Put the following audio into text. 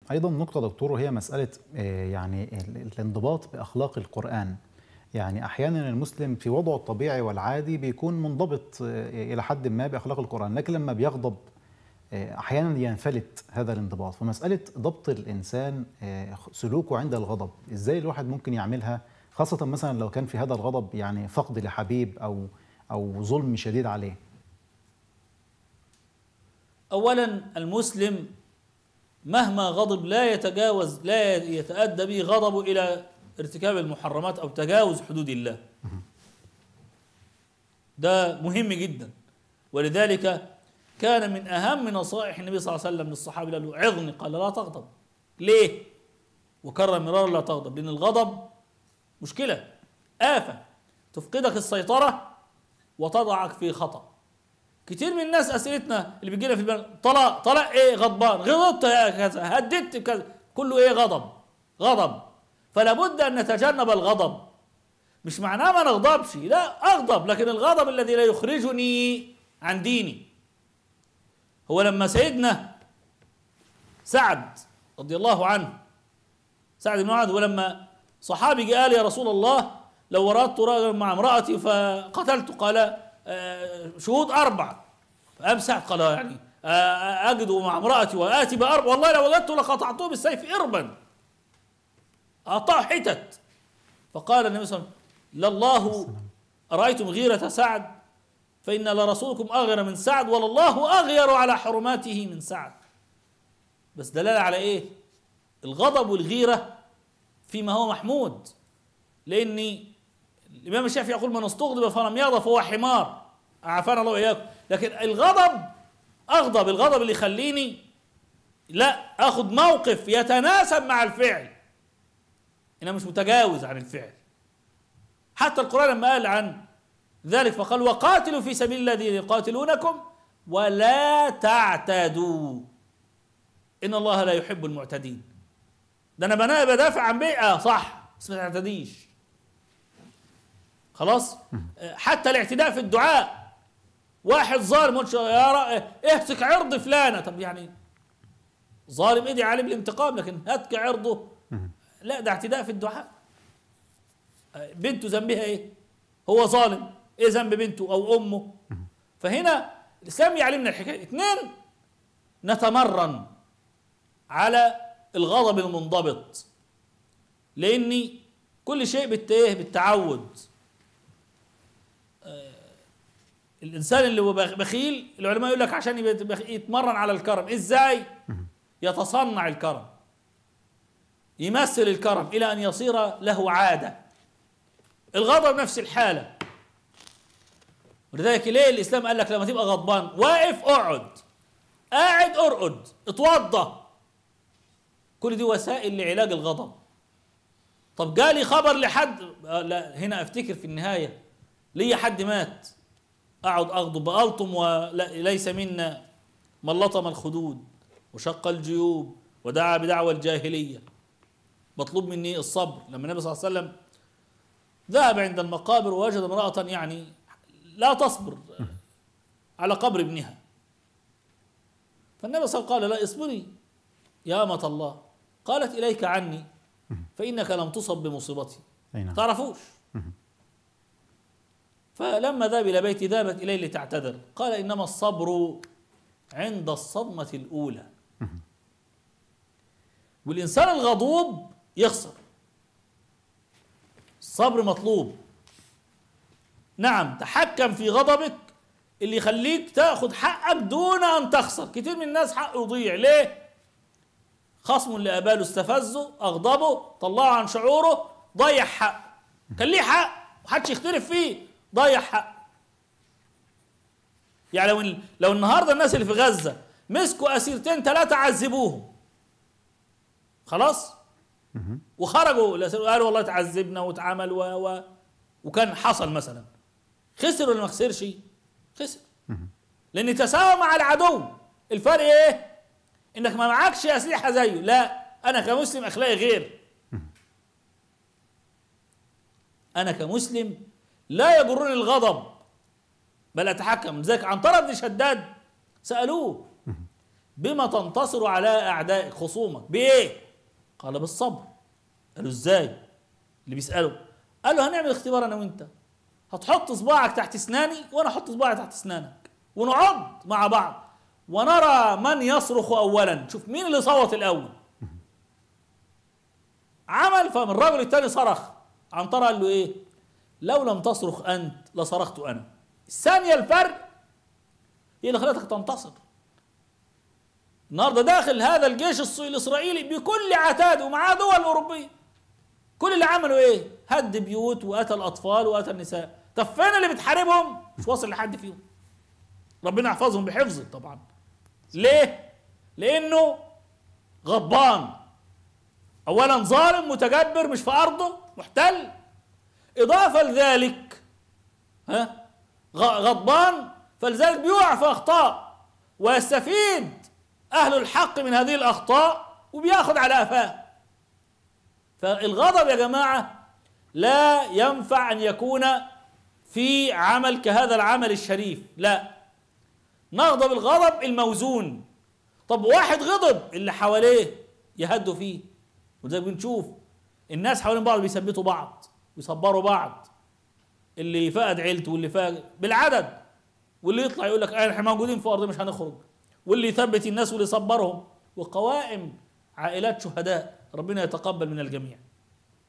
ايضا نقطه دكتور وهي مساله آه، يعني ال- الانضباط باخلاق القران يعني احيانا المسلم في وضعه الطبيعي والعادي بيكون منضبط آه، الى حد ما باخلاق القران لكن لما بيغضب آه، احيانا ينفلت هذا الانضباط فمساله ضبط الانسان آه، سلوكه عند الغضب ازاي الواحد ممكن يعملها خاصه مثلا لو كان في هذا الغضب يعني فقد لحبيب او او ظلم شديد عليه اولا المسلم مهما غضب لا يتجاوز لا يتأدى به غضبه الى ارتكاب المحرمات او تجاوز حدود الله ده مهم جدا ولذلك كان من اهم نصائح النبي صلى الله عليه وسلم للصحابه قال له عظني قال لا تغضب ليه وكرر مرارا لا تغضب لان الغضب مشكله آفة تفقدك السيطرة وتضعك في خطأ كتير من الناس اسئلتنا اللي بتجينا في البلد طلاق طلاق ايه غضبان غضبت يا كذا هددت بكذا كله ايه غضب غضب فلا بد ان نتجنب الغضب مش معناه ما نغضبش لا اغضب لكن الغضب الذي لا يخرجني عن ديني هو لما سيدنا سعد رضي الله عنه سعد بن معاذ ولما صحابي قال يا رسول الله لو وردت رجلا مع امرأتي فقتلت قال آه، شهود أربع فأم سعد قال يعني آه، أجد مع امرأتي وآتي بأربع والله لو وجدت لقطعته بالسيف إربا أقطعه حتت فقال النبي صلى الله عليه وسلم لله أرأيتم غيرة سعد فإن لرسولكم أغير من سعد ولله أغير على حرماته من سعد بس دلالة على إيه الغضب والغيرة فيما هو محمود لأن الإمام الشافعي يقول من استغضب فلم يغضب فهو حمار عافانا الله وإياكم لكن الغضب أغضب الغضب اللي يخليني لا أخذ موقف يتناسب مع الفعل أنا مش متجاوز عن الفعل حتى القرآن لما قال عن ذلك فقال وقاتلوا في سبيل الله الذين يقاتلونكم ولا تعتدوا إن الله لا يحب المعتدين ده أنا بنا- بدافع عن بيئة صح بس ما تعتديش خلاص حتى الاعتداء في الدعاء واحد ظالم قلت يا را اهتك عرض فلانة طب يعني ظالم ادعي عليه بالانتقام لكن هتك عرضه لا ده اعتداء في الدعاء بنته ذنبها ايه هو ظالم ايه ذنب بنته او امه فهنا الاسلام يعلمنا الحكايه اثنين نتمرن على الغضب المنضبط لان كل شيء بالت ايه بالتعود آه، الانسان اللي هو بخ- بخيل العلماء يقول لك عشان يبقى بخ- يتمرن على الكرم ازاي يتصنع الكرم يمثل الكرم الى ان يصير له عاده الغضب نفس الحاله ولذلك ليه الاسلام قال لك لما تبقى غضبان واقف اقعد قاعد ارقد اتوضى كل دي وسائل لعلاج الغضب طب جالي خبر لحد آه، لا هنا افتكر في النهايه ليا حد مات اقعد اغضب الطم وليس منا من لطم الخدود وشق الجيوب ودعا بدعوى الجاهليه مطلوب مني الصبر لما النبي صلى الله عليه وسلم ذهب عند المقابر ووجد امراه يعني لا تصبر على قبر ابنها فالنبي صلى الله عليه وسلم قال لا اصبري يا أمة الله قالت إليك عني فإنك لم تصب بمصيبتي أي نعم تعرفوش فلما ذهب إلى بيتي ذهبت إليه لتعتذر قال إنما الصبر عند الصدمة الأولى والإنسان الغضوب يخسر الصبر مطلوب نعم تحكم في غضبك اللي يخليك تاخذ حقك دون ان تخسر كتير من الناس حقه يضيع ليه خصم اللي قباله استفزه اغضبه طلعه عن شعوره ضيع حق كان ليه حق محدش يختلف فيه ضيع حق يعني لو لو النهارده الناس اللي في غزه مسكوا اسيرتين ثلاثه عذبوهم خلاص وخرجوا الأسير قالوا والله تعذبنا واتعمل و, و وكان حصل مثلا خسر ولا ما خسرش؟ خسر لان تساوى مع العدو الفرق ايه؟ انك ما معكش اسلحه زيه لا انا كمسلم اخلاقي غير انا كمسلم لا يجرني الغضب بل اتحكم ذلك عنترة بن شداد سالوه بما تنتصر على اعدائك خصومك بايه قال بالصبر قالوا ازاي اللي بيساله قال له هنعمل اختبار انا وانت هتحط صباعك تحت اسناني وانا احط صباعي تحت اسنانك ونقعد مع بعض ونرى من يصرخ اولا شوف مين اللي صوت الاول عمل فمن الرجل الثاني صرخ عنترة قال له ايه لو لم تصرخ انت لصرخت انا الثانيه الفرق هي اللي خلتك تنتصر النهارده داخل هذا الجيش الص- الاسرائيلي بكل عتاده ومعاه دول اوروبيه كل اللي عملوا ايه هد بيوت وقتل اطفال وقتل نساء طب فين اللي بتحاربهم مش واصل لحد فيهم ربنا يحفظهم بحفظه طبعا ليه لانه غضبان اولا ظالم متجبر مش في ارضه محتل اضافه لذلك ها غ- غضبان فلذلك بيقع في اخطاء ويستفيد اهل الحق من هذه الاخطاء وبياخد على قفاه فالغضب يا جماعه لا ينفع ان يكون في عمل كهذا العمل الشريف لا نغضب الغضب الموزون طب واحد غضب اللي حواليه يهدوا فيه وزي ما بنشوف الناس حوالين بعض بيثبتوا بعض ويصبروا بعض اللي فقد عيلته واللي فقد بالعدد واللي يطلع يقول لك احنا موجودين في ارض مش هنخرج واللي يثبت الناس واللي يصبرهم وقوائم عائلات شهداء ربنا يتقبل من الجميع